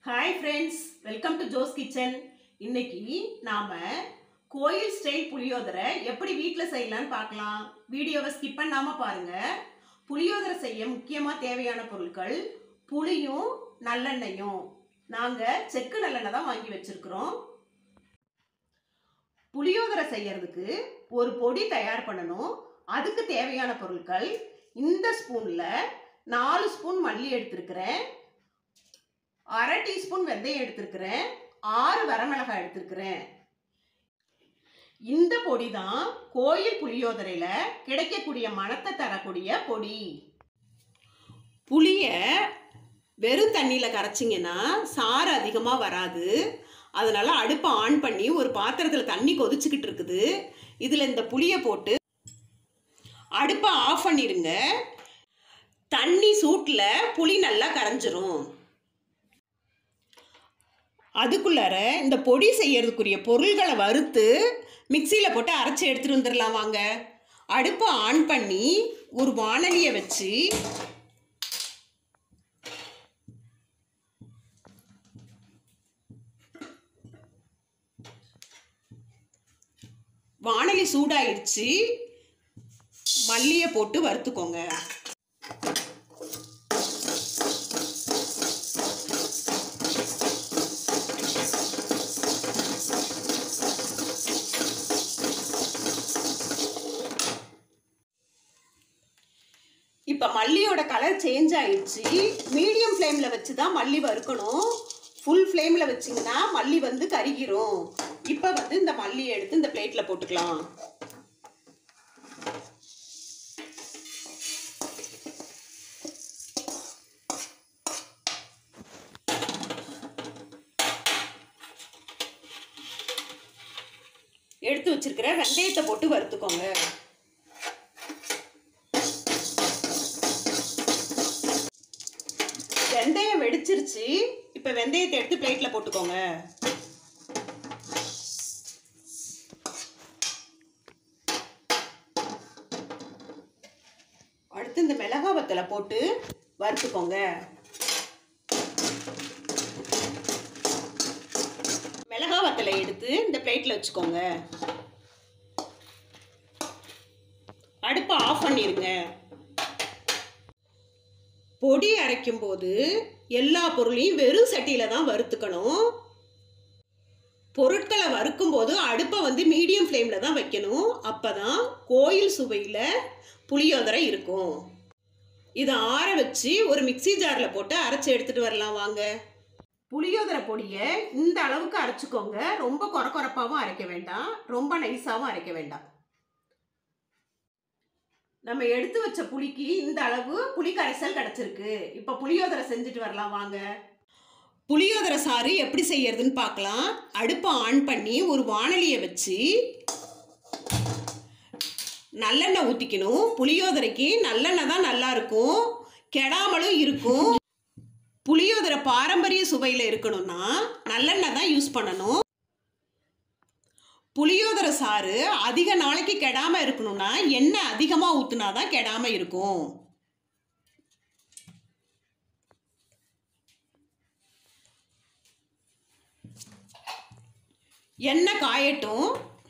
hi friends welcome to Jo's kitchen இன்னைக்கு நாம கோயில் ஸ்டைல் புளியோதரை எப்படி வீட்டில் செய்யலாம்னு பார்க்கலாம் வீடியோவை ஸ்கிப் பண்ணாம பாருங்க புளியோதரை செய்ய முக்கியமாக தேவையான பொருட்கள் புளியும் நல்லெண்ணெயும் நாங்கள் செக்கு நல்லெண்ணெய் தான் வாங்கி வச்சிருக்கிறோம் புளியோதரை செய்யறதுக்கு ஒரு பொடி தயார் பண்ணணும் அதுக்கு தேவையான பொருட்கள் இந்த ஸ்பூனில் நாலு ஸ்பூன் மல்லி எடுத்திருக்கிறேன் அரை டீஸ்பூன் வெந்தயம் எடுத்திருக்கிறேன் ஆறு வரமிளகாய் எடுத்திருக்கிறேன் இந்த பொடி தான் கோயில் புளியோதரையில கிடைக்கக்கூடிய மணத்தை தரக்கூடிய பொடி புளிய வெறும் தண்ணியில் கரைச்சிங்கன்னா சாறு அதிகமாக வராது அதனால அடுப்பை ஆன் பண்ணி ஒரு பாத்திரத்தில் தண்ணி கொதிச்சுக்கிட்டு இருக்குது இதில் இந்த புளியை போட்டு அடுப்பை ஆஃப் பண்ணிடுங்க தண்ணி சூட்டில் புளி நல்லா கரைஞ்சிரும் அதுக்குள்ளார இந்த பொடி செய்யறதுக்குரிய பொருள்களை வறுத்து மிக்சியில் போட்டு அரைச்சி எடுத்துகிட்டு வந்துடலாம் வாங்க அடுப்பை ஆன் பண்ணி ஒரு வானலியை வச்சு வானலி சூடாயிடுச்சு மல்லியை போட்டு வறுத்துக்கோங்க இப்போ மல்லியோட கலர் சேஞ்ச் ஆயிடுச்சு மீடியம் ஃப்ளேமில் வச்சு தான் மல்லி வறுக்கணும் ஃபுல் ஃப்ளேமில் வச்சிங்கன்னா மல்லி வந்து கருகிரும் இப்போ வந்து இந்த மல்லியை எடுத்து இந்த பிளேட்டில் போட்டுக்கலாம் எடுத்து வச்சிருக்கிற வெந்தயத்தை போட்டு வறுத்துக்கோங்க வெந்தயம் வெடிச்சிருச்சு இப்போ வெந்தயத்தை எடுத்து பிளேட்டில் போட்டுக்கோங்க அடுத்து இந்த மிளகா வத்தலை போட்டு வறுத்துக்கோங்க மிளகா வத்தலை எடுத்து இந்த பிளேட்டில் வச்சுக்கோங்க அடுப்பை ஆஃப் பண்ணிடுங்க பொடி அரைக்கும் போது எல்லா பொருளையும் வெறும் சட்டியில் தான் வறுத்துக்கணும் பொருட்களை வறுக்கும் போது அடுப்பை வந்து மீடியம் ஃப்ளேமில் தான் வைக்கணும் அப்போ தான் கோயில் சுவையில் புளியோதரை இருக்கும் இதை ஆற வச்சு ஒரு மிக்சி ஜாரில் போட்டு அரைச்சி எடுத்துகிட்டு வரலாம் வாங்க புளியோதரை பொடியை இந்த அளவுக்கு அரைச்சிக்கோங்க ரொம்ப குறை குறைப்பாகவும் அரைக்க வேண்டாம் ரொம்ப நைஸாகவும் அரைக்க வேண்டாம் நம்ம எடுத்து வச்ச புளிக்கு இந்த அளவு புளி கரைசல் கிடச்சிருக்கு இப்போ புளியோதரை செஞ்சுட்டு வரலாம் வாங்க புளியோதரை சாறு எப்படி செய்யறதுன்னு பார்க்கலாம் அடுப்பை ஆன் பண்ணி ஒரு வானலியை வச்சு நல்லெண்ணெய் ஊற்றிக்கணும் புளியோதரைக்கு நல்லெண்ணெய் தான் நல்லா இருக்கும் கெடாமலும் இருக்கும் புளியோதரை பாரம்பரிய சுவையில் இருக்கணும்னா நல்லெண்ணெய் தான் யூஸ் பண்ணணும் புளியோதரை சாறு அதிக நாளைக்கு கெடாமல் இருக்கணும்னா எண்ணெய் அதிகமாக ஊற்றுனா தான் கெடாமல் இருக்கும் எண்ணெய் காயட்டும்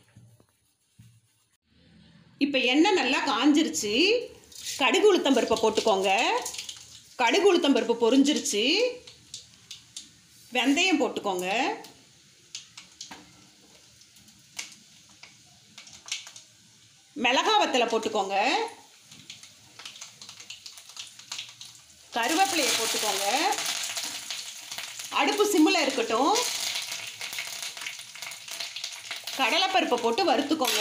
இப்போ எண்ணெய் நல்லா காஞ்சிருச்சு கடுகு உளுத்தம் பருப்பை போட்டுக்கோங்க கடுகு உளுத்தம் பருப்பு பொரிஞ்சிருச்சு வெந்தயம் போட்டுக்கோங்க மிளகா வத்தலை போட்டுக்கோங்க கருவேப்பிலையை போட்டுக்கோங்க அடுப்பு சிம்மில் இருக்கட்டும் கடலைப்பருப்பை போட்டு வறுத்துக்கோங்க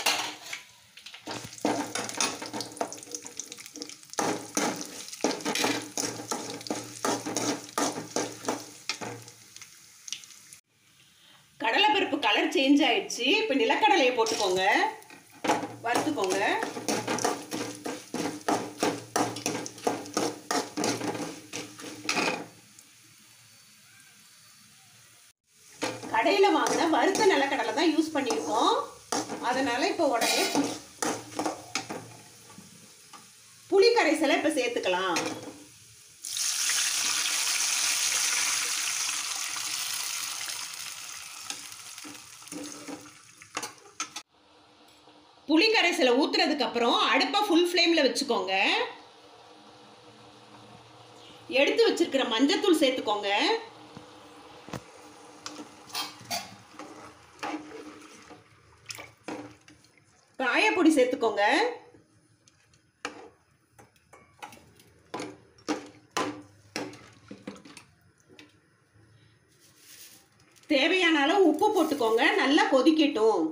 கடலைப்பருப்பு கலர் சேஞ்ச் ஆயிடுச்சு இப்போ நிலக்கடலையை போட்டுக்கோங்க வறுத்துக்கோங்க கடையில் வாங்கின வறுத்த நிலக்கடலை தான் யூஸ் பண்ணியிருக்கோம் அதனால இப்போ உடனே புளி புளி கரைசலை இப்போ சேர்த்துக்கலாம் புளி கரைசலை ஊத்துனதுக்கு அப்புறம் அடுப்பை ஃபுல் ஃப்ளேமில் வச்சுக்கோங்க எடுத்து வச்சிருக்கிற மஞ்சத்தூள் சேர்த்துக்கோங்க காயப்பொடி சேர்த்துக்கோங்க தேவையான அளவு உப்பு போட்டுக்கோங்க நல்லா கொதிக்கட்டும்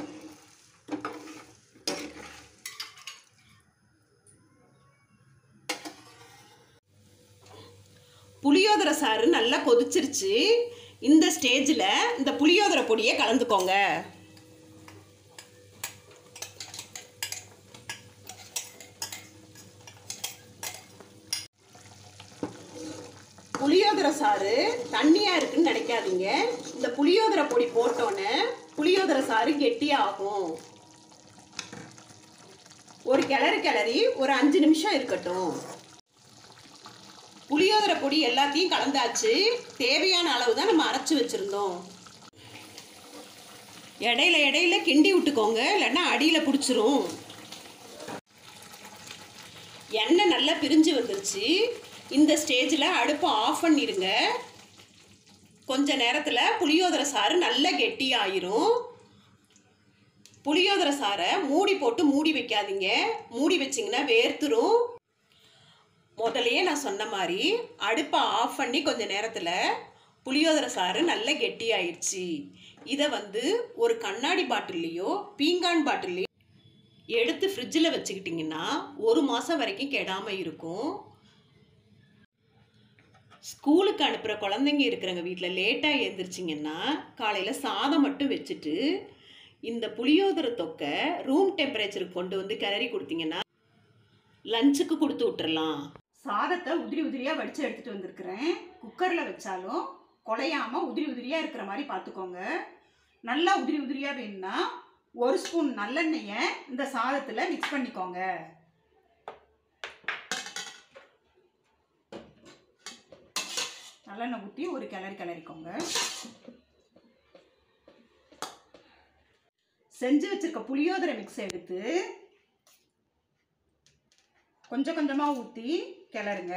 புளியோதரை சாறு நல்லா கொதிச்சிருச்சு இந்த ஸ்டேஜில் இந்த புளியோதரை பொடியை கலந்துக்கோங்க புளியோதரை சாறு தண்ணியாக இருக்குன்னு நினைக்காதீங்க இந்த புளியோதரை பொடி போட்டோன்னே புளியோதரை சாறு கெட்டியாகும் ஒரு கிளறு கிளறி ஒரு அஞ்சு நிமிஷம் இருக்கட்டும் புளியோதரை பொடி எல்லாத்தையும் கலந்தாச்சு தேவையான அளவு தான் நம்ம அரைச்சி வச்சுருந்தோம் இடையில இடையில கிண்டி விட்டுக்கோங்க இல்லைன்னா அடியில் பிடிச்சிரும் எண்ணெய் நல்லா பிரிஞ்சு வந்துருச்சு இந்த ஸ்டேஜில் அடுப்பை ஆஃப் பண்ணிடுங்க கொஞ்ச நேரத்தில் புளியோதரை சாறு நல்லா கெட்டியாயிரும் புளியோதரை சாறை மூடி போட்டு மூடி வைக்காதீங்க மூடி வச்சிங்கன்னா வேர்த்துரும் முதலையே நான் சொன்ன மாதிரி அடுப்பை ஆஃப் பண்ணி கொஞ்ச நேரத்தில் புளியோதரை சாறு நல்ல கெட்டியாயிருச்சு இதை வந்து ஒரு கண்ணாடி பாட்டில்லையோ பீங்கான் பாட்டில்லையோ எடுத்து ஃப்ரிட்ஜில் வச்சுக்கிட்டிங்கன்னா ஒரு மாதம் வரைக்கும் கெடாமல் இருக்கும் ஸ்கூலுக்கு அனுப்புகிற குழந்தைங்க இருக்கிறவங்க வீட்டில் லேட்டாக எழுந்திரிச்சிங்கன்னா காலையில் சாதம் மட்டும் வச்சுட்டு இந்த புளியோதரை தொக்கை ரூம் டெம்பரேச்சருக்கு கொண்டு வந்து கிளறி கொடுத்தீங்கன்னா லஞ்சுக்கு கொடுத்து விட்டுறலாம் சாதத்தை உதிரி உதிரியாக வடித்து எடுத்துகிட்டு வந்திருக்கிறேன் குக்கரில் வச்சாலும் குலையாமல் உதிரி உதிரியாக இருக்கிற மாதிரி பார்த்துக்கோங்க நல்லா உதிரி உதிரியாக வேணும்னா ஒரு ஸ்பூன் நல்லெண்ணெயை இந்த சாதத்தில் மிக்ஸ் பண்ணிக்கோங்க நல்லெண்ணெய் ஊற்றி ஒரு கிளறி கிளறிக்கோங்க செஞ்சு வச்சிருக்க புளியோதரை மிக்ஸ் எடுத்து கொஞ்சம் கொஞ்சமாக ஊற்றி கிளறுங்க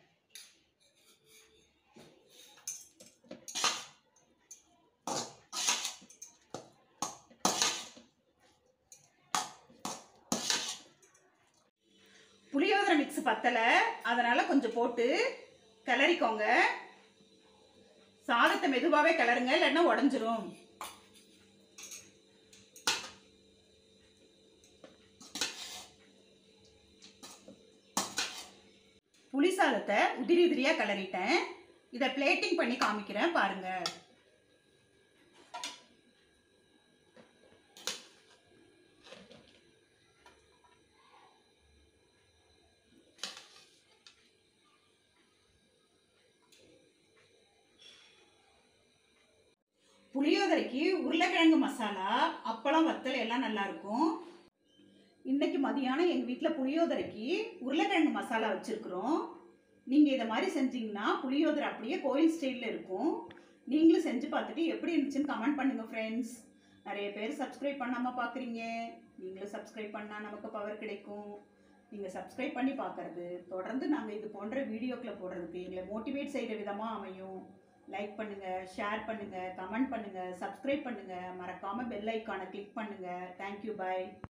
புளியோதரை மிக்ஸ் பத்தலை அதனால் கொஞ்சம் போட்டு கிளறிக்கோங்க சாதத்தை மெதுவாகவே கிளறுங்க இல்லைன்னா உடஞ்சிரும் புளி சாதத்தை உதிரி உதிரியாக கிளறிட்டேன் இதை பிளேட்டிங் பண்ணி காமிக்கிறேன் பாருங்க புளியோதரைக்கு உருளைக்கிழங்கு மசாலா அப்பளம் வத்தல் எல்லாம் நல்லா இருக்கும் இன்னைக்கு மதியானம் எங்கள் வீட்டில் புளியோதரைக்கு உருளைக்கிழங்கு மசாலா வச்சுருக்குறோம் நீங்கள் இதை மாதிரி செஞ்சீங்கன்னா புளியோதரை அப்படியே கோயில் ஸ்டைலில் இருக்கும் நீங்களும் செஞ்சு பார்த்துட்டு எப்படி இருந்துச்சுன்னு கமெண்ட் பண்ணுங்கள் ஃப்ரெண்ட்ஸ் நிறைய பேர் சப்ஸ்கிரைப் பண்ணாமல் பார்க்குறீங்க நீங்களும் சப்ஸ்கிரைப் பண்ணால் நமக்கு பவர் கிடைக்கும் நீங்கள் சப்ஸ்கிரைப் பண்ணி பார்க்கறது தொடர்ந்து நாங்கள் இது போன்ற வீடியோக்களை போடுறதுக்கு எங்களை மோட்டிவேட் செய்கிற விதமாக அமையும் லைக் பண்ணுங்கள் ஷேர் பண்ணுங்கள் கமெண்ட் பண்ணுங்கள் சப்ஸ்கிரைப் பண்ணுங்கள் மறக்காமல் பெல் ஐக்கானை கிளிக் பண்ணுங்கள் தேங்க்யூ பை